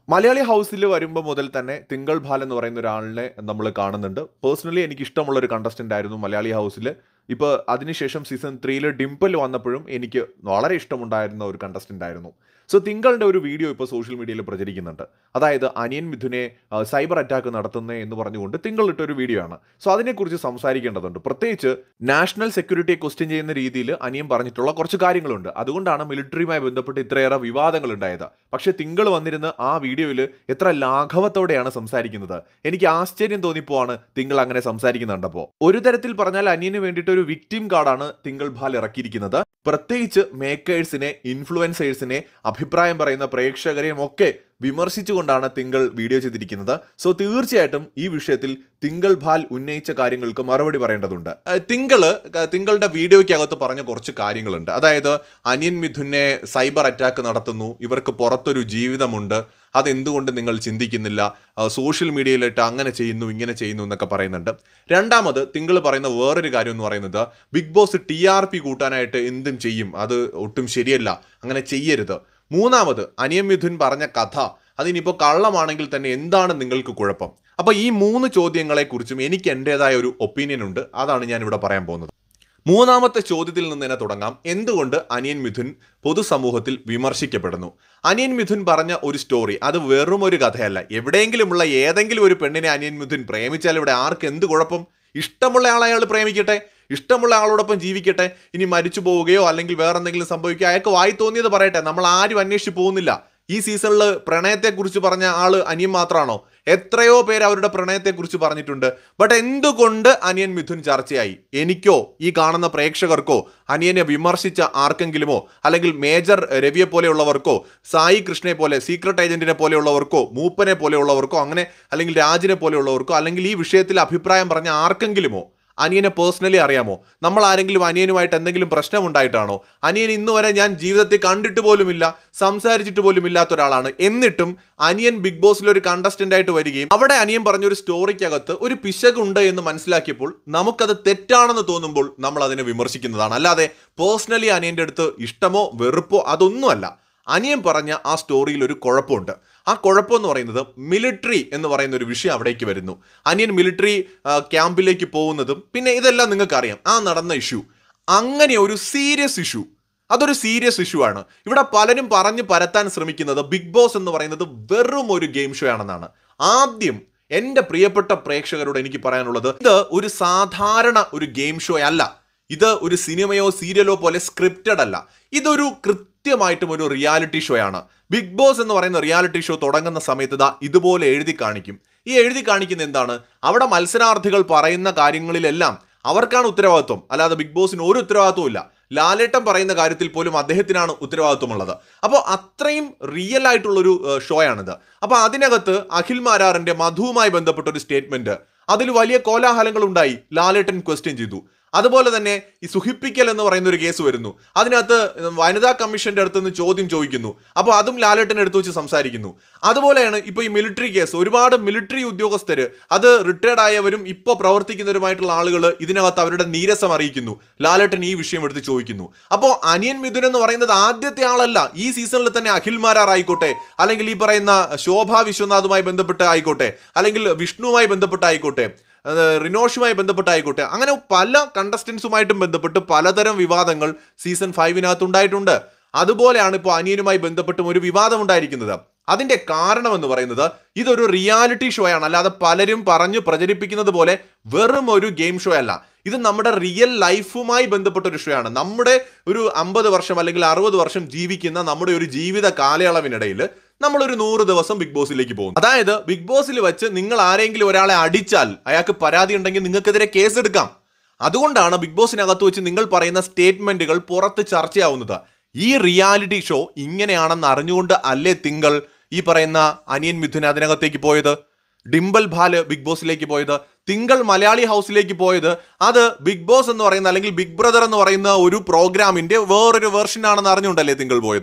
മലയാളി ഹൗസിൽ വരുമ്പോൾ മുതൽ തന്നെ തിങ്കൾ ഭാൽ എന്ന് പറയുന്ന ഒരാളിനെ നമ്മൾ കാണുന്നുണ്ട് പേഴ്സണലി എനിക്ക് ഇഷ്ടമുള്ള ഒരു കണ്ടസ്റ്റന്റ് ആയിരുന്നു മലയാളി ഹൗസിൽ ഇപ്പോൾ അതിനുശേഷം സീസൺ ത്രീയിൽ ഡിംപിൾ വന്നപ്പോഴും എനിക്ക് വളരെ ഇഷ്ടമുണ്ടായിരുന്ന ഒരു കണ്ടസ്റ്റന്റ് ആയിരുന്നു സോ തിങ്കളുടെ ഒരു വീഡിയോ ഇപ്പോൾ സോഷ്യൽ മീഡിയയിൽ പ്രചരിക്കുന്നുണ്ട് അതായത് അനിയൻ മിഥുനെ ആ, സൈബർ അറ്റാക്ക് നടത്തുന്നേ എന്ന് പറഞ്ഞുകൊണ്ട് തിങ്കൾ ഇട്ട ഒരു വീഡിയോ ആണ് സോ അതിനെക്കുറിച്ച് സംസാരിക്കേണ്ടതുണ്ട് പ്രത്യേകിച്ച് നാഷണൽ സെക്യൂരിറ്റിയെ ക്വസ്റ്റ്യൻ ചെയ്യുന്ന രീതിയിൽ അനിയൻ പറഞ്ഞിട്ടുള്ള കുറച്ച് കാര്യങ്ങളുണ്ട് അതുകൊണ്ടാണ് മിലിറ്ററിയുമായി ബന്ധപ്പെട്ട് ഇത്രയേറെ വിവാദങ്ങൾ ഉണ്ടായത് പക്ഷേ തിങ്കൾ വന്നിരുന്ന് ആ വീഡിയോയിൽ എത്ര ലാഘവത്തോടെയാണ് സംസാരിക്കുന്നത് എനിക്ക് ആശ്ചര്യം തോന്നിപ്പോവാണ് തിങ്കൾ അങ്ങനെ സംസാരിക്കുന്നുണ്ടപ്പോൾ ഒരു തരത്തിൽ പറഞ്ഞാൽ അനിയന് വേണ്ടിയിട്ട് ഒരു വിക്ടിം കാർഡാണ് തിങ്കൾ ഭാൽ ഇറക്കിയിരിക്കുന്നത് പ്രത്യേകിച്ച് മേക്കേഴ്സിനെ ഇൻഫ്ലുവൻസേഴ്സിനെ അഭിപ്രായം പറയുന്ന പ്രേക്ഷകരെയും ഒക്കെ വിമർശിച്ചുകൊണ്ടാണ് തിങ്കൾ വീഡിയോ ചെയ്തിരിക്കുന്നത് സോ തീർച്ചയായിട്ടും ഈ വിഷയത്തിൽ തിങ്കൾ ഭാൽ ഉന്നയിച്ച കാര്യങ്ങൾക്ക് മറുപടി പറയേണ്ടതുണ്ട് അഹ് തിങ്കള് ക- തിങ്കളുടെ വീഡിയോയ്ക്കകത്ത് പറഞ്ഞ കുറച്ച് കാര്യങ്ങളുണ്ട് അതായത് അനിയൻ മിഥുനെ സൈബർ അറ്റാക്ക് നടത്തുന്നു ഇവർക്ക് പുറത്തൊരു ജീവിതമുണ്ട് അതെന്തുകൊണ്ട് നിങ്ങൾ ചിന്തിക്കുന്നില്ല അഹ് സോഷ്യൽ മീഡിയയിലിട്ട് അങ്ങനെ ചെയ്യുന്നു ഇങ്ങനെ ചെയ്യുന്നു എന്നൊക്കെ പറയുന്നുണ്ട് രണ്ടാമത് തിങ്കൾ പറയുന്ന വേറൊരു കാര്യം എന്ന് പറയുന്നത് Big Boss T R P കൂട്ടാനായിട്ട് എന്തും ചെയ്യും അത് ഒട്ടും ശരിയല്ല അങ്ങനെ ചെയ്യരുത് മൂന്നാമത് അനിയൻ മിഥുൻ പറഞ്ഞ കഥ അതിനിപ്പോൾ കള്ളമാണെങ്കിൽ തന്നെ എന്താണ് നിങ്ങൾക്ക് കുഴപ്പം അപ്പോൾ ഈ മൂന്ന് ചോദ്യങ്ങളെക്കുറിച്ചും എനിക്ക് എൻ്റെതായ ഒരു ഒപ്പീനിയൻ ഉണ്ട് അതാണ് ഞാൻ ഇവിടെ പറയാൻ പോകുന്നത് മൂന്നാമത്തെ ചോദ്യത്തിൽ നിന്ന് തന്നെ തുടങ്ങാം എന്തുകൊണ്ട് അനിയൻ മിഥുൻ പൊതുസമൂഹത്തിൽ വിമർശിക്കപ്പെടുന്നു അനിയൻ മിഥുൻ പറഞ്ഞ ഒരു സ്റ്റോറി അത് വെറും ഒരു കഥയല്ല എവിടെയെങ്കിലുമുള്ള ഏതെങ്കിലും ഒരു പെണ്ണിനെ അനിയൻ മിഥുൻ പ്രേമിച്ചാൽ ഇവിടെ ആർക്ക് എന്ത് കുഴപ്പം ഇഷ്ടമുള്ള ആളെ അയാൾ പ്രേമിക്കട്ടെ ഇഷ്ടമുള്ള ആളോടൊപ്പം ജീവിക്കട്ടെ ഇനി മരിച്ചു പോവുകയോ അല്ലെങ്കിൽ വേറെ എന്തെങ്കിലും സംഭവിക്കുകയോ അയാൾക്ക് വായി തോന്നിയത് പറയട്ടെ നമ്മൾ ആരും അന്വേഷിച്ച് പോകുന്നില്ല ഈ സീസണിൽ പ്രണയത്തെക്കുറിച്ച് പറഞ്ഞ ആള് അനിയൻ മാത്രമാണോ എത്രയോ പേര് അവരുടെ പ്രണയത്തെക്കുറിച്ച് പറഞ്ഞിട്ടുണ്ട് ബട്ട് എന്തുകൊണ്ട് അനിയൻ മിഥുൻ ചർച്ചയായി എനിക്കോ ഈ കാണുന്ന പ്രേക്ഷകർക്കോ അനിയനെ വിമർശിച്ച ആർക്കെങ്കിലുമോ അല്ലെങ്കിൽ മേജർ രവിയെ പോലെയുള്ളവർക്കോ സായി കൃഷ്ണയെ പോലെ സീക്രട്ട് ഏജന്റിനെ പോലെയുള്ളവർക്കോ മൂപ്പനെ പോലെയുള്ളവർക്കോ അങ്ങനെ അല്ലെങ്കിൽ രാജിനെ പോലെയുള്ളവർക്കോ അല്ലെങ്കിൽ ഈ വിഷയത്തിൽ അഭിപ്രായം പറഞ്ഞ ആർക്കെങ്കിലുമോ അനിയനെ പേഴ്സണലി അറിയാമോ നമ്മൾ ആരെങ്കിലും അനിയനുമായിട്ട് എന്തെങ്കിലും പ്രശ്നം ഉണ്ടായിട്ടാണോ അനിയൻ ഇന്ന് വരെ ഞാൻ ജീവിതത്തിൽ കണ്ടിട്ട് പോലുമില്ല സംസാരിച്ചിട്ട് പോലും ഇല്ലാത്ത ഒരാളാണ് എന്നിട്ടും അനിയൻ ബിഗ് ബോസിൽ ഒരു കണ്ടസ്റ്റന്റ് ആയിട്ട് വരികയും അവിടെ അനിയൻ പറഞ്ഞ ഒരു സ്റ്റോറിക്കകത്ത് ഒരു പിശകുണ്ട് എന്ന് മനസ്സിലാക്കിയപ്പോൾ നമുക്കത് തെറ്റാണെന്ന് തോന്നുമ്പോൾ നമ്മൾ അതിനെ വിമർശിക്കുന്നതാണ് അല്ലാതെ പേഴ്സണലി അനിയന്റെ അടുത്ത് ഇഷ്ടമോ വെറുപ്പോ അതൊന്നുമല്ല അനിയൻ പറഞ്ഞ ആ സ്റ്റോറിയിൽ ഒരു കുഴപ്പമുണ്ട് ആ കുഴപ്പം എന്ന് പറയുന്നത് മിലിറ്ററി എന്ന് പറയുന്ന ഒരു വിഷയം അവിടേക്ക് വരുന്നു അനിയൻ മിലിറ്ററി ക്യാമ്പിലേക്ക് പോകുന്നതും പിന്നെ ഇതെല്ലാം നിങ്ങൾക്ക് അറിയാം ആ നടന്ന ഇഷ്യൂ അങ്ങനെ ഒരു സീരിയസ് ഇഷ്യൂ അതൊരു സീരിയസ് ഇഷ്യൂ ആണ് ഇവിടെ പലരും പറഞ്ഞു പരത്താൻ ശ്രമിക്കുന്നത് ബിഗ് ബോസ് എന്ന് പറയുന്നത് വെറും ഒരു ഗെയിം ഷോ ആണെന്നാണ് ആദ്യം എൻ്റെ പ്രിയപ്പെട്ട പ്രേക്ഷകരോട് എനിക്ക് പറയാനുള്ളത് ഇത് ഒരു സാധാരണ ഒരു ഗെയിം ഷോ അല്ല ഇത് ഒരു സിനിമയോ സീരിയലോ പോലെ സ്ക്രിപ്റ്റഡ് അല്ല ഇതൊരു കൃത്യമായിട്ടും ഒരു റിയാലിറ്റി ഷോ ആണ് ബിഗ് ബോസ് എന്ന് പറയുന്ന റിയാലിറ്റി ഷോ തുടങ്ങുന്ന സമയത്ത് ദാ ഇതുപോലെ എഴുതി കാണിക്കും ഈ എഴുതി കാണിക്കുന്ന എന്താണ് അവിടെ മത്സരാർത്ഥികൾ പറയുന്ന കാര്യങ്ങളിലെല്ലാം അവർക്കാണ് ഉത്തരവാദിത്വം അല്ലാതെ ബിഗ് ബോസിന് ഒരു ഉത്തരവാദിത്വവും ഇല്ല ലാലേട്ടൻ പറയുന്ന കാര്യത്തിൽ പോലും അദ്ദേഹത്തിനാണ് ഉത്തരവാദിത്വമുള്ളത് അപ്പോൾ അത്രയും റിയൽ ആയിട്ടുള്ളൊരു ഏഹ്, ഷോയാണിത് അപ്പോൾ അതിനകത്ത് അഖിൽ മാരാറിന്റെ മധുവുമായി ബന്ധപ്പെട്ട ഒരു സ്റ്റേറ്റ്മെന്റ് അതിൽ വലിയ കോലാഹലങ്ങൾ ഉണ്ടായി ലാലേട്ടൻ ക്വസ്റ്റ്യൻ ചെയ്തു അതുപോലെ തന്നെ ഈ സുഹിപ്പിക്കൽ എന്ന് പറയുന്ന ഒരു കേസ് വരുന്നു അതിനകത്ത് വനിതാ കമ്മീഷന്റെ അടുത്ത് നിന്ന് ചോദ്യം ചോദിക്കുന്നു അപ്പോൾ അതും ലാലേട്ടൻ എടുത്തു വെച്ച് സംസാരിക്കുന്നു അതുപോലെയാണ് ഇപ്പോൾ ഈ മിലിറ്ററി കേസ് ഒരുപാട് മിലിറ്ററി ഉദ്യോഗസ്ഥര് അത് റിട്ടയർഡ് ആയവരും ഇപ്പോൾ പ്രവർത്തിക്കുന്നവരുമായിട്ടുള്ള ആളുകൾ ഇതിനകത്ത് അവരുടെ നീരസം അറിയിക്കുന്നു ലാലേട്ടൻ ഈ വിഷയം എടുത്ത് ചോദിക്കുന്നു അപ്പോൾ അനിയൻ മിഥുൻ എന്ന് പറയുന്നത് ആദ്യത്തെ ആളല്ല ഈ സീസണിൽ തന്നെ അഖിൽ മാരാർ ആയിക്കോട്ടെ അല്ലെങ്കിൽ ഈ പറയുന്ന ശോഭ വിശ്വനാഥുമായി ബന്ധപ്പെട്ട് ആയിക്കോട്ടെ അല്ലെങ്കിൽ വിഷ്ണുവുമായി ബന്ധപ്പെട്ടായിക്കോട്ടെ അത് റിനോഷുമായി ബന്ധപ്പെട്ടായിക്കോട്ടെ അങ്ങനെ പല കണ്ടസ്റ്റൻസുമായിട്ടും ബന്ധപ്പെട്ട് പലതരം വിവാദങ്ങൾ സീസൺ ഫൈവിനകത്ത് ഉണ്ടായിട്ടുണ്ട് അതുപോലെയാണ് ഇപ്പോൾ അനിയനുമായി ബന്ധപ്പെട്ടും ഒരു വിവാദം ഉണ്ടായിരിക്കുന്നത് അതിന്റെ കാരണം എന്ന് പറയുന്നത് ഇതൊരു റിയാലിറ്റി ഷോ ആണ് അല്ലാതെ പലരും പറഞ്ഞു പ്രചരിപ്പിക്കുന്നത് പോലെ വെറും ഒരു ഗെയിം ഷോ അല്ല ഇത് നമ്മുടെ റിയൽ ലൈഫുമായി ബന്ധപ്പെട്ട ഒരു ഷോ ആണ് നമ്മുടെ ഒരു അമ്പത് വർഷം അല്ലെങ്കിൽ അറുപത് വർഷം ജീവിക്കുന്ന നമ്മുടെ ഒരു ജീവിത കാലയളവിനിടയിൽ നമ്മളൊരു നൂറ് ദിവസം ബിഗ് ബോസിലേക്ക് പോകും അതായത് ബിഗ് ബോസിൽ വെച്ച് നിങ്ങൾ ആരെങ്കിലും ഒരാളെ അടിച്ചാൽ അയാൾക്ക് പരാതി ഉണ്ടെങ്കിൽ നിങ്ങൾക്കെതിരെ കേസെടുക്കാം അതുകൊണ്ടാണ് ബിഗ് ബോസിനകത്ത് വെച്ച് നിങ്ങൾ പറയുന്ന സ്റ്റേറ്റ്മെന്റുകൾ പുറത്ത് ചർച്ചയാവുന്നത് ഈ റിയാലിറ്റി ഷോ ഇങ്ങനെയാണെന്ന് അറിഞ്ഞുകൊണ്ട് അല്ലേ തിങ്കൾ ഈ പറയുന്ന അനിയൻ മിഥുൻ അതിനകത്തേക്ക് പോയത് ഡിംബൽ ഭാല് ബിഗ് ബോസിലേക്ക് പോയത് തിങ്കൾ മലയാളി ഹൗസിലേക്ക് പോയത് അത് ബിഗ് ബോസ് എന്ന് പറയുന്ന അല്ലെങ്കിൽ ബിഗ് ബ്രദർ എന്ന് പറയുന്ന ഒരു പ്രോഗ്രാമിന്റെ വേറൊരു വെർഷൻ ആണെന്ന് അറിഞ്ഞുകൊണ്ടല്ലേ തിങ്കൾ പോയത്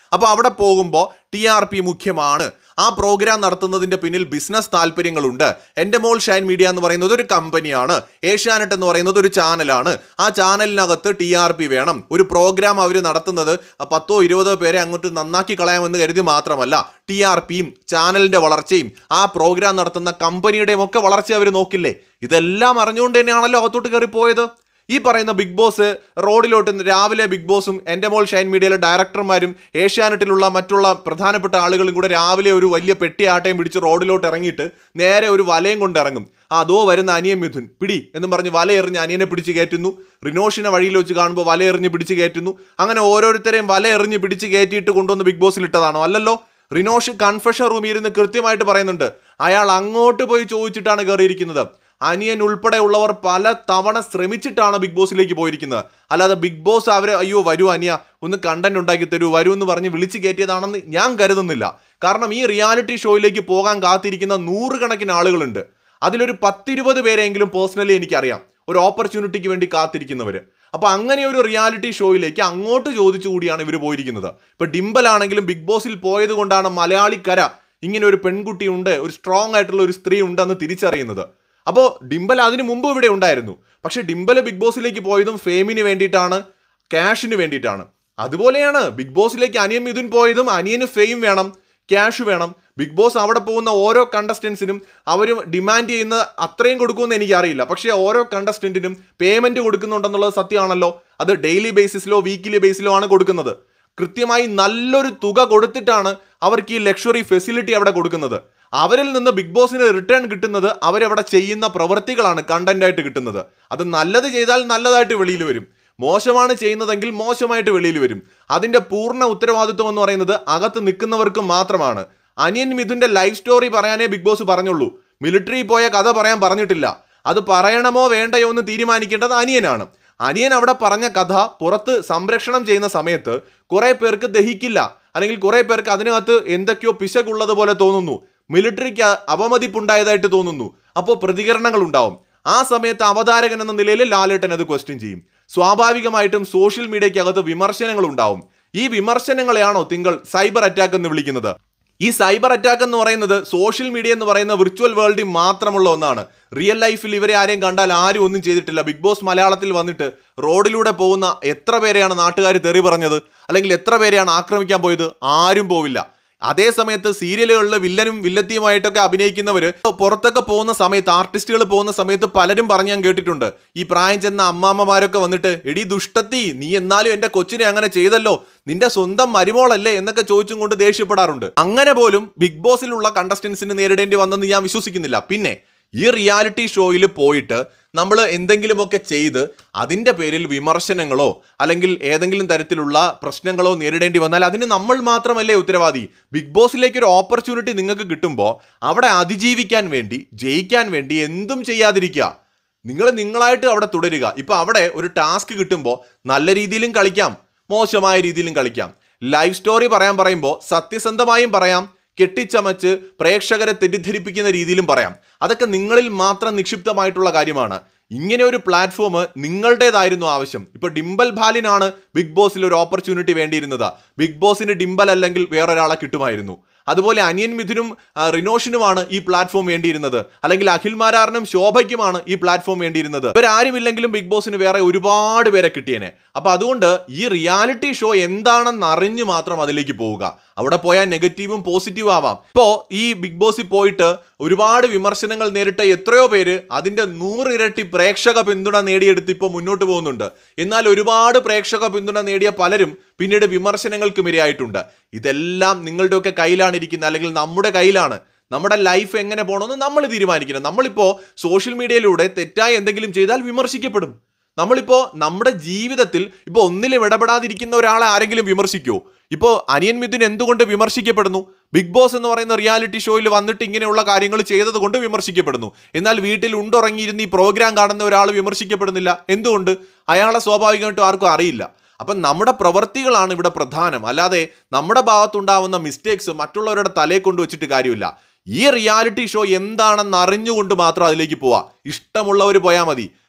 അപ്പൊ അവിടെ പോകുമ്പോൾ ടി ആർ പി മുഖ്യമാണ് ആ പ്രോഗ്രാം നടത്തുന്നതിന്റെ പിന്നിൽ ബിസിനസ് താല്പര്യങ്ങളുണ്ട് എന്റെ മോൾ ഷൈൻ മീഡിയ എന്ന് പറയുന്നത് ഒരു കമ്പനിയാണ് ഏഷ്യാനെറ്റ് എന്ന് പറയുന്നത് ഒരു ചാനലാണ് ആ ചാനലിനകത്ത് ടി ആർ പി വേണം ഒരു പ്രോഗ്രാം അവർ നടത്തുന്നത് പത്തോ ഇരുപതോ പേരെ അങ്ങോട്ട് നന്നാക്കി കളയാമെന്ന് കരുതി മാത്രമല്ല ടി ആർ പിയും ചാനലിന്റെ വളർച്ചയും ആ പ്രോഗ്രാം നടത്തുന്ന കമ്പനിയുടെയും ഒക്കെ വളർച്ച അവർ നോക്കില്ലേ ഇതെല്ലാം അറിഞ്ഞുകൊണ്ട് തന്നെയാണല്ലോ അകത്തോട്ട് കയറി പോയത് ഈ പറയുന്ന ബിഗ് ബോസ് റോഡിലോട്ട് രാവിലെ ബിഗ് ബോസും എൻ്റെ മോൾ ഷൈൻ മീഡിയയിലെ ഡയറക്ടർമാരും ഏഷ്യാനെറ്റിലുള്ള മറ്റുള്ള പ്രധാനപ്പെട്ട ആളുകളും കൂടെ രാവിലെ ഒരു വലിയ പെട്ടിയാട്ടയും പിടിച്ച് റോഡിലോട്ട് ഇറങ്ങിയിട്ട് നേരെ ഒരു വലയും കൊണ്ട് ഇറങ്ങും ആ അതോ വരുന്ന അനിയൻ മിഥുൻ പിടി എന്നും പറഞ്ഞ് വല എറിഞ്ഞ് അനിയനെ പിടിച്ച് കയറ്റുന്നു റിനോഷിനെ വഴിയിൽ വെച്ച് കാണുമ്പോൾ വല എറിഞ്ഞ് പിടിച്ച് കയറ്റുന്നു അങ്ങനെ ഓരോരുത്തരെയും വല എറിഞ്ഞ് പിടിച്ച് കയറ്റിയിട്ട് കൊണ്ടുവന്ന് ബിഗ് ബോസിൽ ഇട്ടതാണോ അല്ലല്ലോ റിനോഷ് കൺഫഷൻ റൂമിൽ ഇരുന്ന് കൃത്യമായിട്ട് പറയുന്നുണ്ട് അയാൾ അങ്ങോട്ട് പോയി ചോദിച്ചിട്ടാണ് കയറിയിരിക്കുന്നത് അനിയൻ ഉൾപ്പെടെയുള്ളവർ പല തവണ ശ്രമിച്ചിട്ടാണ് ബിഗ് ബോസിലേക്ക് പോയിരിക്കുന്നത് അല്ലാതെ ബിഗ് ബോസ് അവരെ അയ്യോ വരൂ അനിയ ഒന്ന് കണ്ടന്റ് ഉണ്ടാക്കി തരൂ വരൂ എന്ന് പറഞ്ഞ് വിളിച്ചു കയറ്റിയതാണെന്ന് ഞാൻ കരുതുന്നില്ല കാരണം ഈ റിയാലിറ്റി ഷോയിലേക്ക് പോകാൻ കാത്തിരിക്കുന്ന നൂറുകണക്കിന് ആളുകളുണ്ട് അതിലൊരു പത്തിരുപത് പേരെങ്കിലും പേഴ്സണലി എനിക്കറിയാം ഒരു ഓപ്പർച്യൂണിറ്റിക്ക് വേണ്ടി കാത്തിരിക്കുന്നവര് അപ്പൊ അങ്ങനെ ഒരു റിയാലിറ്റി ഷോയിലേക്ക് അങ്ങോട്ട് ചോദിച്ചു കൂടിയാണ് ഇവർ പോയിരിക്കുന്നത് ഇപ്പൊ ഡിംബൽ ആണെങ്കിലും ബിഗ് ബോസിൽ പോയത് കൊണ്ടാണ് മലയാളിക്കര ഇങ്ങനെ ഒരു പെൺകുട്ടി ഉണ്ട് ഒരു സ്ട്രോങ് ആയിട്ടുള്ള ഒരു സ്ത്രീ ഉണ്ടെന്ന് തിരിച്ചറിയുന്നത് അപ്പോൾ ഡിംബൽ അതിനു മുമ്പ് ഇവിടെ ഉണ്ടായിരുന്നു പക്ഷെ ഡിംബൽ ബിഗ് ബോസിലേക്ക് പോയതും ഫെയിമിന് വേണ്ടിയിട്ടാണ് ക്യാഷിന് വേണ്ടിയിട്ടാണ് അതുപോലെയാണ് ബിഗ് ബോസിലേക്ക് അനിയൻ മിഥുൻ പോയതും അനിയന് ഫെയിം വേണം ക്യാഷ് വേണം ബിഗ് ബോസ് അവിടെ പോകുന്ന ഓരോ കണ്ടസ്റ്റൻസിനും അവർ ഡിമാൻഡ് ചെയ്യുന്ന അത്രയും കൊടുക്കുമെന്ന് എനിക്കറിയില്ല പക്ഷേ ഓരോ കണ്ടസ്റ്റന്റിനും പേയ്മെന്റ് കൊടുക്കുന്നുണ്ടെന്നുള്ളത് സത്യമാണല്ലോ അത് ഡെയിലി ബേസിസിലോ വീക്കിലി ബേസിലോ ആണ് കൊടുക്കുന്നത് കൃത്യമായി നല്ലൊരു തുക കൊടുത്തിട്ടാണ് അവർക്ക് ഈ ലക്ഷറി ഫെസിലിറ്റി അവിടെ കൊടുക്കുന്നത് അവരിൽ നിന്ന് ബിഗ് ബോസിന് റിട്ടേൺ കിട്ടുന്നത് അവരവിടെ ചെയ്യുന്ന പ്രവൃത്തികളാണ് കണ്ടന്റ് ആയിട്ട് കിട്ടുന്നത് അത് നല്ലത് ചെയ്താൽ നല്ലതായിട്ട് വെളിയിൽ വരും മോശമാണ് ചെയ്യുന്നതെങ്കിൽ മോശമായിട്ട് വെളിയിൽ വരും അതിന്റെ പൂർണ്ണ ഉത്തരവാദിത്വം എന്ന് പറയുന്നത് അകത്ത് നിൽക്കുന്നവർക്ക് മാത്രമാണ് അനിയൻ മിഥുന്റെ ലൈഫ് സ്റ്റോറി പറയാനേ ബിഗ് ബോസ് പറഞ്ഞുള്ളൂ മിലിറ്ററി പോയ കഥ പറയാൻ പറഞ്ഞിട്ടില്ല അത് പറയണമോ വേണ്ടയോ എന്ന് തീരുമാനിക്കേണ്ടത് അനിയനാണ് അനിയൻ അവിടെ പറഞ്ഞ കഥ പുറത്ത് സംരക്ഷണം ചെയ്യുന്ന സമയത്ത് കുറെ പേർക്ക് ദഹിക്കില്ല അല്ലെങ്കിൽ കുറെ പേർക്ക് അതിനകത്ത് എന്തൊക്കെയോ പിശകുള്ളത് പോലെ തോന്നുന്നു മിലിറ്ററിക്ക് അപമതിപ്പുണ്ടായതായിട്ട് തോന്നുന്നു അപ്പോൾ പ്രതികരണങ്ങൾ ഉണ്ടാവും ആ സമയത്ത് അവതാരകൻ എന്ന നിലയിൽ ലാലേട്ടൻ അത് ക്വസ്റ്റ്യൻ ചെയ്യും സ്വാഭാവികമായിട്ടും സോഷ്യൽ മീഡിയക്കകത്ത് വിമർശനങ്ങൾ ഉണ്ടാവും ഈ വിമർശനങ്ങളെയാണോ തിങ്കൾ സൈബർ അറ്റാക്ക് എന്ന് വിളിക്കുന്നത് ഈ സൈബർ അറ്റാക്ക് എന്ന് പറയുന്നത് സോഷ്യൽ മീഡിയ എന്ന് പറയുന്ന വിർച്വൽ വേൾഡിൽ മാത്രമുള്ള ഒന്നാണ് റിയൽ ലൈഫിൽ ഇവരെ ആരെയും കണ്ടാൽ ആരും ഒന്നും ചെയ്തിട്ടില്ല ബിഗ് ബോസ് മലയാളത്തിൽ വന്നിട്ട് റോഡിലൂടെ പോകുന്ന എത്ര പേരെയാണ് നാട്ടുകാർ തെറി പറഞ്ഞത് അല്ലെങ്കിൽ എത്ര പേരെയാണ് ആക്രമിക്കാൻ പോയത് ആരും പോവില്ല അതേ സമയത്ത് സീരിയലുകളിൽ വില്ലനും വില്ലത്തിയുമായിട്ടൊക്കെ അഭിനയിക്കുന്നവര് പുറത്തൊക്കെ പോകുന്ന സമയത്ത് ആർട്ടിസ്റ്റുകൾ പോകുന്ന സമയത്ത് പലരും പറഞ്ഞ് ഞാൻ കേട്ടിട്ടുണ്ട് ഈ പ്രായം ചെന്ന അമ്മാമ്മമാരൊക്കെ വന്നിട്ട് എടി ദുഷ്ടത്തി നീ എന്നാലും എന്റെ കൊച്ചിനെ അങ്ങനെ ചെയ്തല്ലോ നിന്റെ സ്വന്തം മരുമോളല്ലേ എന്നൊക്കെ ചോദിച്ചും കൊണ്ട് ദേഷ്യപ്പെടാറുണ്ട് അങ്ങനെ പോലും ബിഗ് ബോസിലുള്ള കണ്ടസ്റ്റൻസിന് നേരിടേണ്ടി വന്നെന്ന് ഞാൻ വിശ്വസിക്കുന്നില്ല പിന്നെ ഈ റിയാലിറ്റി ഷോയിൽ പോയിട്ട് നമ്മൾ എന്തെങ്കിലുമൊക്കെ ചെയ്ത് അതിന്റെ പേരിൽ വിമർശനങ്ങളോ അല്ലെങ്കിൽ ഏതെങ്കിലും തരത്തിലുള്ള പ്രശ്നങ്ങളോ നേരിടേണ്ടി വന്നാൽ അതിന് നമ്മൾ മാത്രമല്ലേ ഉത്തരവാദി ബിഗ് ബോസിലേക്ക് ഒരു ഓപ്പർച്യൂണിറ്റി നിങ്ങൾക്ക് കിട്ടുമ്പോൾ അവിടെ അതിജീവിക്കാൻ വേണ്ടി ജയിക്കാൻ വേണ്ടി എന്തും ചെയ്യാതിരിക്കുക നിങ്ങൾ നിങ്ങളായിട്ട് അവിടെ തുടരുക ഇപ്പൊ അവിടെ ഒരു ടാസ്ക് കിട്ടുമ്പോൾ നല്ല രീതിയിലും കളിക്കാം മോശമായ രീതിയിലും കളിക്കാം ലൈഫ് സ്റ്റോറി പറയാൻ പറയുമ്പോൾ സത്യസന്ധമായും പറയാം കെട്ടിച്ചമച്ച് പ്രേക്ഷകരെ തെറ്റിദ്ധരിപ്പിക്കുന്ന രീതിയിലും പറയാം അതൊക്കെ നിങ്ങളിൽ മാത്രം നിക്ഷിപ്തമായിട്ടുള്ള കാര്യമാണ് ഇങ്ങനെ ഒരു പ്ലാറ്റ്ഫോം നിങ്ങളുടേതായിരുന്നു ആവശ്യം ഇപ്പൊ ഡിംബൽ ബാലിനാണ് ബിഗ് ബോസിൽ ഒരു ഓപ്പർച്യൂണിറ്റി വേണ്ടിയിരുന്നത് ബിഗ് ബോസിന് ഡിംബൽ അല്ലെങ്കിൽ വേറൊരാളെ കിട്ടുമായിരുന്നു അതുപോലെ അനിയൻ മിഥുനും ആ, റിനോഷിനുമാണ് ഈ പ്ലാറ്റ്ഫോം വേണ്ടിയിരുന്നത് അല്ലെങ്കിൽ അഖിൽ മാരാറിനും ശോഭയ്ക്കുമാണ് ഈ പ്ലാറ്റ്ഫോം വേണ്ടിയിരുന്നത് ഇവരാരുമില്ലെങ്കിലും ബിഗ് ബോസിന് വേറെ ഒരുപാട് പേരെ കിട്ടിയേനെ അപ്പൊ അതുകൊണ്ട് ഈ റിയാലിറ്റി ഷോ എന്താണെന്ന് അറിഞ്ഞു മാത്രം അതിലേക്ക് പോവുക അവിടെ പോയാൽ നെഗറ്റീവും പോസിറ്റീവും ആവാം ഇപ്പോ ഈ ബിഗ് ബോസിൽ പോയിട്ട് ഒരുപാട് വിമർശനങ്ങൾ നേരിട്ട എത്രയോ പേര് അതിന്റെ നൂറിരട്ടി പ്രേക്ഷക പിന്തുണ നേടിയെടുത്ത് ഇപ്പോൾ മുന്നോട്ട് പോകുന്നുണ്ട് എന്നാൽ ഒരുപാട് പ്രേക്ഷക പിന്തുണ നേടിയ പലരും പിന്നീട് വിമർശനങ്ങൾക്ക് ഇരയായിട്ടുണ്ട് ഇതെല്ലാം നിങ്ങളുടെയൊക്കെ കയ്യിലാണ് ഇരിക്കുന്നത് അല്ലെങ്കിൽ നമ്മുടെ കയ്യിലാണ് നമ്മുടെ ലൈഫ് എങ്ങനെ പോകണമെന്ന് നമ്മൾ തീരുമാനിക്കണം നമ്മളിപ്പോ സോഷ്യൽ മീഡിയയിലൂടെ തെറ്റായി എന്തെങ്കിലും ചെയ്താൽ വിമർശിക്കപ്പെടും നമ്മളിപ്പോ നമ്മുടെ ജീവിതത്തിൽ ഇപ്പൊ ഒന്നിലും ഇടപെടാതിരിക്കുന്ന ഒരാളെ ആരെങ്കിലും വിമർശിക്കുമോ ഇപ്പോ അനിയൻ മിഥുൻ എന്തുകൊണ്ട് വിമർശിക്കപ്പെടുന്നു ബിഗ് ബോസ് എന്ന് പറയുന്ന റിയാലിറ്റി ഷോയിൽ വന്നിട്ട് ഇങ്ങനെയുള്ള കാര്യങ്ങൾ ചെയ്തത് കൊണ്ട് വിമർശിക്കപ്പെടുന്നു എന്നാൽ വീട്ടിൽ ഉണ്ടുറങ്ങിയിരുന്ന് ഈ പ്രോഗ്രാം കാണുന്ന ഒരാൾ വിമർശിക്കപ്പെടുന്നില്ല എന്തുകൊണ്ട് അയാളെ സ്വാഭാവികമായിട്ടും ആർക്കും അറിയില്ല അപ്പം നമ്മുടെ പ്രവൃത്തികളാണ് ഇവിടെ പ്രധാനം അല്ലാതെ നമ്മുടെ ഭാഗത്തുണ്ടാവുന്ന മിസ്റ്റേക്സ് മറ്റുള്ളവരുടെ തലയെ കൊണ്ട് വെച്ചിട്ട് കാര്യമില്ല ഈ റിയാലിറ്റി ഷോ എന്താണെന്ന് അറിഞ്ഞുകൊണ്ട് മാത്രം അതിലേക്ക് പോവാ ഇഷ്ടമുള്ളവർ പോയാൽ മതി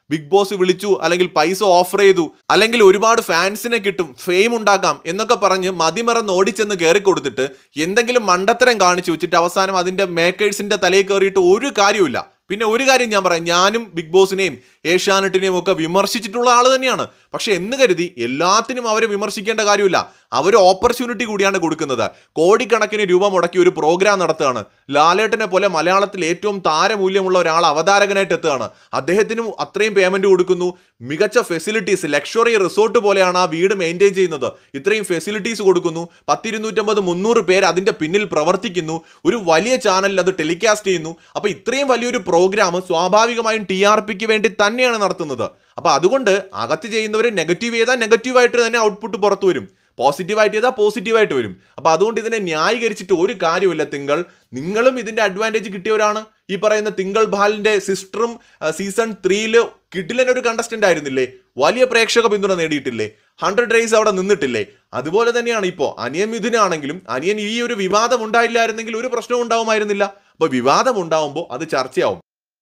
ബിഗ് ബോസ് വിളിച്ചു അല്ലെങ്കിൽ പൈസ ഓഫർ ചെയ്തു അല്ലെങ്കിൽ ഒരുപാട് ഫാൻസിനെ കിട്ടും ഫെയിം ഉണ്ടാക്കാം എന്നൊക്കെ പറഞ്ഞ് മതിമറന്ന് ഓടിച്ചെന്ന് കയറി കൊടുത്തിട്ട് എന്തെങ്കിലും മണ്ടത്തരം കാണിച്ചു വെച്ചിട്ട് അവസാനം അതിന്റെ മേക്കേഴ്സിന്റെ തലയിൽ കയറിയിട്ട് ഒരു കാര്യമില്ല പിന്നെ ഒരു കാര്യം ഞാൻ പറയാം ഞാനും ബിഗ് ബോസിനെയും ഏഷ്യാനെറ്റിനെയും ഒക്കെ വിമർശിച്ചിട്ടുള്ള ആൾ തന്നെയാണ് പക്ഷെ എന്ന് കരുതി എല്ലാത്തിനും അവരെ വിമർശിക്കേണ്ട കാര്യമില്ല അവർ ഓപ്പർച്യൂണിറ്റി കൂടിയാണ് കൊടുക്കുന്നത് കോടിക്കണക്കിന് രൂപ മുടക്കി ഒരു പ്രോഗ്രാം നടത്തുകയാണ് ലാലേട്ടനെ പോലെ മലയാളത്തിൽ ഏറ്റവും താരമൂല്യമുള്ള ഒരാൾ അവതാരകനായിട്ട് എത്തുകയാണ് അദ്ദേഹത്തിനും അത്രയും പേയ്മെന്റ് കൊടുക്കുന്നു മികച്ച ഫെസിലിറ്റീസ് ലക്ഷറി റിസോർട്ട് പോലെയാണ് ആ വീട് മെയിൻറ്റെയിൻ ചെയ്യുന്നത് ഇത്രയും ഫെസിലിറ്റീസ് കൊടുക്കുന്നു പത്തിരുന്നൂറ്റമ്പത് മുന്നൂറ് പേര് അതിന്റെ പിന്നിൽ പ്രവർത്തിക്കുന്നു ഒരു വലിയ ചാനലിൽ അത് ടെലികാസ്റ്റ് ചെയ്യുന്നു അപ്പൊ ഇത്രയും വലിയൊരു പ്രോഗ്രാം സ്വാഭാവികമായും ടി ആർ പിക്ക് വേണ്ടി തന്നെയാണ് നടത്തുന്നത് അപ്പൊ അതുകൊണ്ട് അകത്ത് ചെയ്യുന്നവർ നെഗറ്റീവ് ചെയ്താൽ നെഗറ്റീവായിട്ട് തന്നെ ഔട്ട്പുട്ട് പുറത്തു വരും പോസിറ്റീവായിട്ട് ചെയ്താൽ പോസിറ്റീവായിട്ട് വരും അപ്പൊ അതുകൊണ്ട് ഇതിനെ ന്യായീകരിച്ചിട്ട് ഒരു കാര്യമില്ല തിങ്കൾ നിങ്ങളും ഇതിന്റെ അഡ്വാൻറ്റേജ് കിട്ടിയവരാണ് ഈ പറയുന്ന തിങ്കൾ ബാലിന്റെ സിസ്റ്ററും സീസൺ ത്രീയില് കിട്ടിലൻ ഒരു കണ്ടസ്റ്റന്റ് ആയിരുന്നില്ലേ വലിയ പ്രേക്ഷക പിന്തുണ നേടിയിട്ടില്ലേ ഹൺഡ്രഡ് ഡേയ്സ് അവിടെ നിന്നിട്ടില്ലേ അതുപോലെ തന്നെയാണ് ഇപ്പോ അനിയൻ മിഥുനാണെങ്കിലും അനിയൻ ഈ ഒരു വിവാദം ഉണ്ടായില്ലായിരുന്നെങ്കിൽ ഒരു പ്രശ്നവും ഉണ്ടാവുമായിരുന്നില്ല അപ്പൊ വിവാദം ഉണ്ടാവുമ്പോൾ അത് ചർച്ചയാവും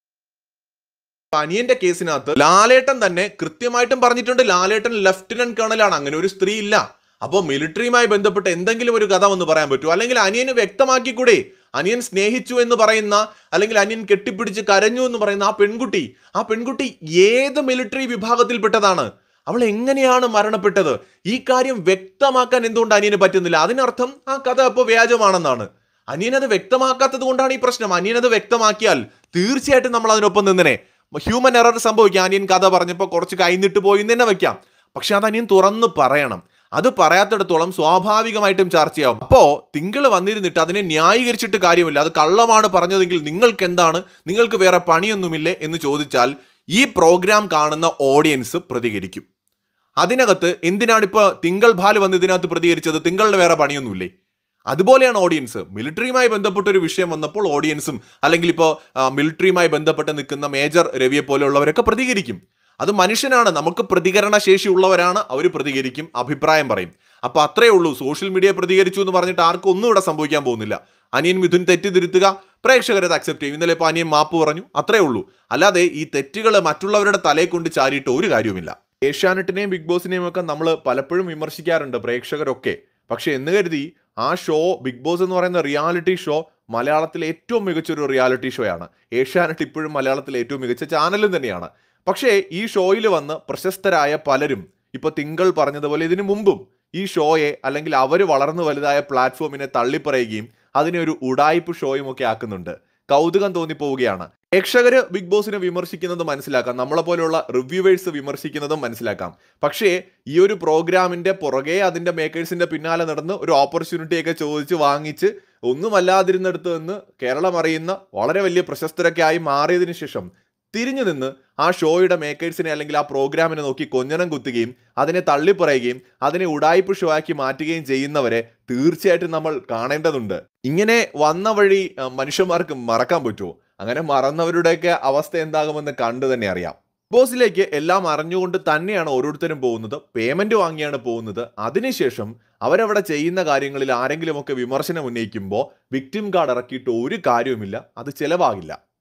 അപ്പൊ അനിയന്റെ കേസിനകത്ത് ലാലേട്ടൻ തന്നെ കൃത്യമായിട്ടും പറഞ്ഞിട്ടുണ്ട് ലാലേട്ടൻ ലെഫ്റ്റനന്റ് കേണലാണ് അങ്ങനെ ഒരു സ്ത്രീ ഇല്ല അപ്പോൾ മിലിറ്ററിയുമായി ബന്ധപ്പെട്ട് എന്തെങ്കിലും ഒരു കഥ ഒന്ന് പറയാൻ പറ്റുമോ അല്ലെങ്കിൽ അനിയന് വ്യക്തമാക്കിക്കൂടെ അനിയൻ സ്നേഹിച്ചു എന്ന് പറയുന്ന അല്ലെങ്കിൽ അനിയൻ കെട്ടിപ്പിടിച്ച് കരഞ്ഞു എന്ന് പറയുന്ന ആ പെൺകുട്ടി ആ പെൺകുട്ടി ഏത് മിലിറ്ററി വിഭാഗത്തിൽപ്പെട്ടതാണ് അവൾ എങ്ങനെയാണ് മരണപ്പെട്ടത് ഈ കാര്യം വ്യക്തമാക്കാൻ എന്തുകൊണ്ട് അനിയന് പറ്റുന്നില്ല അതിനർത്ഥം ആ കഥ അപ്പോൾ വ്യാജമാണെന്നാണ് അനിയനത് വ്യക്തമാക്കാത്തത് കൊണ്ടാണ് ഈ പ്രശ്നം അനിയനത് വ്യക്തമാക്കിയാൽ തീർച്ചയായിട്ടും നമ്മൾ അതിനൊപ്പം നിന്നനെ ഹ്യൂമൻ എറർ സംഭവിക്കാം അനിയൻ കഥ പറഞ്ഞപ്പോൾ കുറച്ച് കൈന്നിട്ട് പോയി എന്ന് തന്നെ വെക്കാം പക്ഷെ അത് അനിയൻ തുറന്ന് പറയണം അത് പറയാത്തിടത്തോളം സ്വാഭാവികമായിട്ടും ചർച്ചയാവും അപ്പോ തിങ്കൾ വന്നിരുന്നിട്ട് അതിനെ ന്യായീകരിച്ചിട്ട് കാര്യമില്ല അത് കള്ളമാണ് പറഞ്ഞതെങ്കിൽ നിങ്ങൾക്ക് എന്താണ് നിങ്ങൾക്ക് വേറെ പണിയൊന്നുമില്ലേ എന്ന് ചോദിച്ചാൽ ഈ പ്രോഗ്രാം കാണുന്ന ഓഡിയൻസ് പ്രതികരിക്കും അതിനകത്ത് എന്തിനാണ് ഇപ്പൊ തിങ്കൾ ഭാല് വന്ന് ഇതിനകത്ത് പ്രതികരിച്ചത് തിങ്കളുടെ വേറെ പണിയൊന്നുമില്ലേ അതുപോലെയാണ് ഓഡിയൻസ് മിലിറ്ററിയുമായി ബന്ധപ്പെട്ട ഒരു വിഷയം വന്നപ്പോൾ ഓഡിയൻസും അല്ലെങ്കിൽ ഇപ്പോൾ മിലിറ്ററിയുമായി ബന്ധപ്പെട്ട് നിൽക്കുന്ന മേജർ രവിയെ പോലെയുള്ളവരൊക്കെ പ്രതികരിക്കും അത് മനുഷ്യനാണ് നമുക്ക് പ്രതികരണ ശേഷി ഉള്ളവരാണ് അവർ പ്രതികരിക്കും അഭിപ്രായം പറയും അപ്പൊ അത്രേ ഉള്ളൂ സോഷ്യൽ മീഡിയ പ്രതികരിച്ചു എന്ന് പറഞ്ഞിട്ട് ആർക്കും ഒന്നും ഇവിടെ സംഭവിക്കാൻ പോകുന്നില്ല അനിയൻ മിഥുൻ തെറ്റ് തിരുത്തുക പ്രേക്ഷകരത് അക്സെപ്റ്റ് ചെയ്യും ഇന്നലെ ഇപ്പോൾ അനിയൻ മാപ്പ് പറഞ്ഞു അത്രേ ഉള്ളൂ അല്ലാതെ ഈ തെറ്റുകൾ മറ്റുള്ളവരുടെ തലയെ കൊണ്ട് ചാരിയിട്ട് ഒരു കാര്യവുമില്ല ഏഷ്യാനെറ്റിനെയും ബിഗ് ബോസിനെയും ഒക്കെ നമ്മൾ പലപ്പോഴും വിമർശിക്കാറുണ്ട് പ്രേക്ഷകരൊക്കെ പക്ഷെ എന്ന് കരുതി ആ ഷോ ബിഗ് ബോസ് എന്ന് പറയുന്ന റിയാലിറ്റി ഷോ മലയാളത്തിലെ ഏറ്റവും മികച്ചൊരു റിയാലിറ്റി ഷോ ആണ് ഏഷ്യാനെറ്റ് ഇപ്പോഴും മലയാളത്തിലെ ഏറ്റവും മികച്ച ചാനലും തന്നെയാണ് പക്ഷേ ഈ ഷോയിൽ വന്ന് പ്രശസ്തരായ പലരും ഇപ്പൊ തിങ്കൾ പറഞ്ഞതുപോലെ ഇതിനു മുമ്പും ഈ ഷോയെ അല്ലെങ്കിൽ അവർ വളർന്നു വലുതായ പ്ലാറ്റ്ഫോമിനെ തള്ളിപ്പറയുകയും അതിനെ ഒരു ഉടായ്പ് ഷോയും ഒക്കെ ആക്കുന്നുണ്ട് കൗതുകം തോന്നിപ്പോവുകയാണ് പ്രേക്ഷകര് ബിഗ് ബോസിനെ വിമർശിക്കുന്നത് മനസ്സിലാക്കാം നമ്മളെ പോലെയുള്ള റിവ്യൂവേഴ്സ് വിമർശിക്കുന്നതും മനസ്സിലാക്കാം പക്ഷേ ഈ ഒരു പ്രോഗ്രാമിന്റെ പുറകെ അതിന്റെ മേക്കേഴ്സിന്റെ പിന്നാലെ നടന്ന് ഒരു ഓപ്പർച്യൂണിറ്റി ഒക്കെ ചോദിച്ച് വാങ്ങിച്ച് ഒന്നുമല്ലാതിരുന്നിടത്ത് നിന്ന് കേരളം അറിയുന്ന വളരെ വലിയ പ്രശസ്തരൊക്കെ ആയി മാറിയതിനു ശേഷം തിരിഞ്ഞു നിന്ന് ആ ഷോയുടെ മേക്കേഴ്സിനെ അല്ലെങ്കിൽ ആ പ്രോഗ്രാമിനെ നോക്കി കൊഞ്ഞനം കുത്തുകയും അതിനെ തള്ളിപ്പറയുകയും അതിനെ ഉടായ്പ് ഷോ ആക്കി മാറ്റുകയും ചെയ്യുന്നവരെ തീർച്ചയായിട്ടും നമ്മൾ കാണേണ്ടതുണ്ട് ഇങ്ങനെ വന്ന വഴി അഹ്, മനുഷ്യന്മാർക്ക് മറക്കാൻ പറ്റുമോ അങ്ങനെ മറന്നവരുടെയൊക്കെ അവസ്ഥ എന്താകുമെന്ന് കണ്ടു തന്നെ അറിയാം ബോസിലേക്ക് എല്ലാം അറിഞ്ഞുകൊണ്ട് തന്നെയാണ് ഓരോരുത്തരും പോകുന്നത് പേയ്മെന്റ് വാങ്ങിയാണ് പോകുന്നത് അതിനുശേഷം അവരവിടെ ചെയ്യുന്ന കാര്യങ്ങളിൽ ആരെങ്കിലുമൊക്കെ വിമർശനം ഉന്നയിക്കുമ്പോൾ വിക്ടിം കാർഡ് ഇറക്കിയിട്ട് ഒരു കാര്യവുമില്ല അത് ചിലവാകില്ല